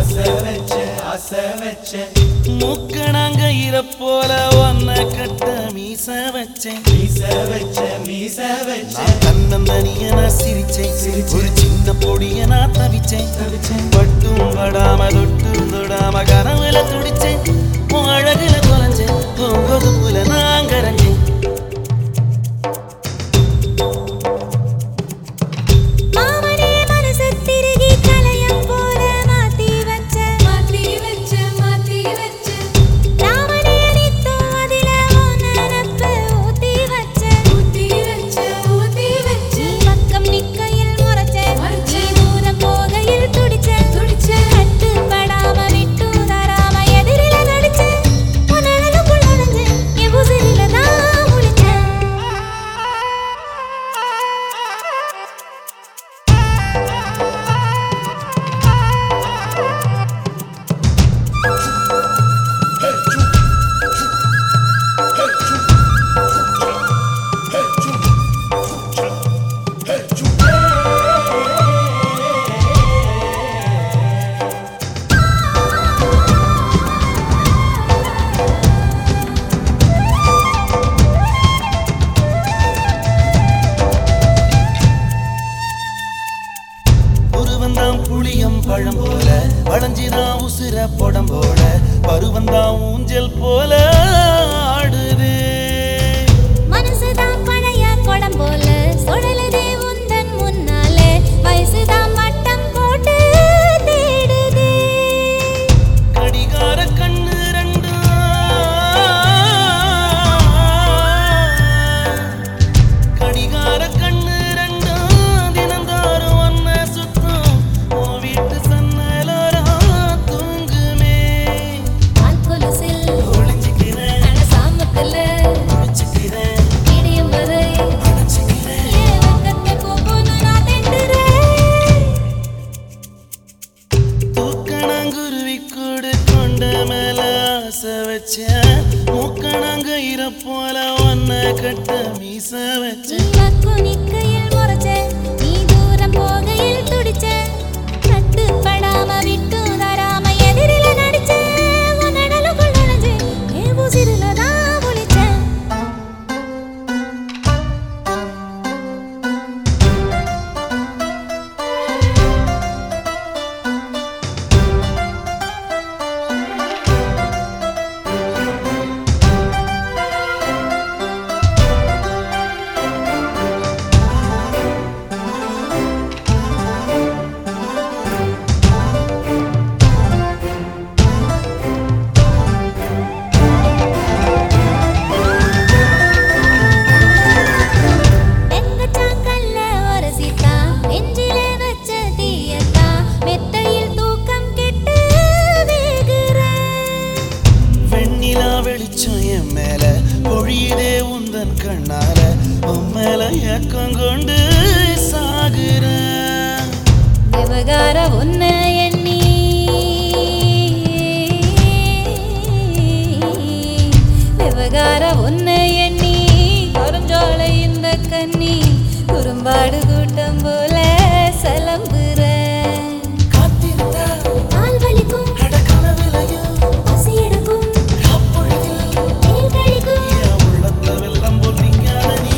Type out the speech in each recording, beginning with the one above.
ஆசை வச்ச ஆசை வச்ச முக்கணாங்க போல ஒன்ன கட்ட மீச வச்சேன் மீச வச்ச மீச வச்ச நான் தன்னந்தனிய நான் சிரிச்சேன் ஒரு சின்ன பொடிய நான் தவிச்சேன் தவிச்சேன் பட்டும் படாம தொட்டும் தொடாம கனவுல துடிச்சேன் உன் அழகுல தொலைஞ்சேன் உங்கது போல நான் கரைஞ்சேன் மாமனே மனசு திருகி கலையம் போல மாத்தி வச்ச மாத்தி வச்ச மாத்தி வச்ச ராமனே நித்தம் அதில உன் நினப்பு ஊத்தி வச்ச ஊத்தி வச்ச ஊத்தி வச்ச நீ பக்கம் நிக்கையில் முறைச்ச முறைச்ச. நீ தூரம் போகையில் துடிச்ச துடிச்ச கட்டுப்படாம விட்டு தராம எதிரில நடிச்ச உன் அழகுக்குள் நுழைஞ்சு என் உசிரில தான் முழிச்சேன் ஒருவந்தான் புளியம் பழம் போல வளைஞ்சிதான் உசுர படம் போல பருவந்தான் ஊஞ்சல் போல ஆடுது மனசுதான் பழைய குடம் போல சுழலுதே உந்தன் முன்னாலே வயசுதான் மட்டம் போட்டு தேடுதே கடிகார கண்ணு ரெண்டு கடிகார கண்ணு ரெண்டு தினந்தோறும் ஒன்ன சுத்தும் உன் வீட்டு சன்னலோரம் தூங்குமே பால் கொலுசில் ஒளிஞ்சுக்கிறேன் அட சாமத்துல ஒளிச்சுக்கிறேன் இடியும் வரை அணைச்சுக்கிறேன் ஏன் வெக்கத்தை பூப்புன்னு நான் திண்டுறேன் தூக்கணங்குருவி கூடு கொண்ட மேல ஆசை வச்சேன் மூக்கணங்க போல ஒன்ன கட்ட மீச நீ வச்சேன் வக்கு நிக்கையில் முறைச்ச நீ தூரம் போகையில் துடிச்ச கட்டுப்படாம விட்டு தராம எதிரில நடிச்ச உன் அடலுக்குள் நுழைஞ்சு என் உசிரில தான் முழிச்சேன் வெங்கச்சாங்கல்ல ஒரு சீத்தா நெஞ்சிலே வச்ச தீயத்தா மெத்தையில் தூக்கம் கெட்டு வேகுறேன் வெண்ணிலா வெளிச்சம் என் மேல பொழியுதே உந்தன் கண்ணால உன் மேல ஏக்கம் கொண்டு சாகுறேன் விவகார உன்னை எண்ணி விவகார உன்னை எண்ணி கருஞ்சாலை இந்த கண்ணி குறும்பாடு கூட்டம் போல சலம்புற காத்திருந்தா கால் வலிக்கும் அட கனவிலையும் பசி எடுக்கும் அப்பொழுதில் தேல் கழிக்கும் என் உள்ளத்துல வெள்ளம் போட்டீங்க நீ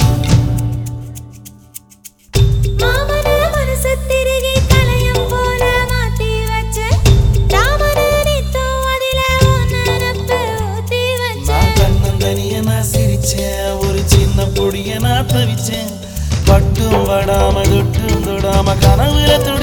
மாமன மனசு திருகி கலையம் போல மாத்தி வச்ச ராமன நித்தம் அதில உன் நினப்பு ஊத்தி வச்ச நான் தன்னந்தனிய நான் சிரிச்சேன் ஒரு சின்ன பொடிய நான் தவிச்சேன் பட்டும் படாம தொட்டும் தொடாம கனவுல துடி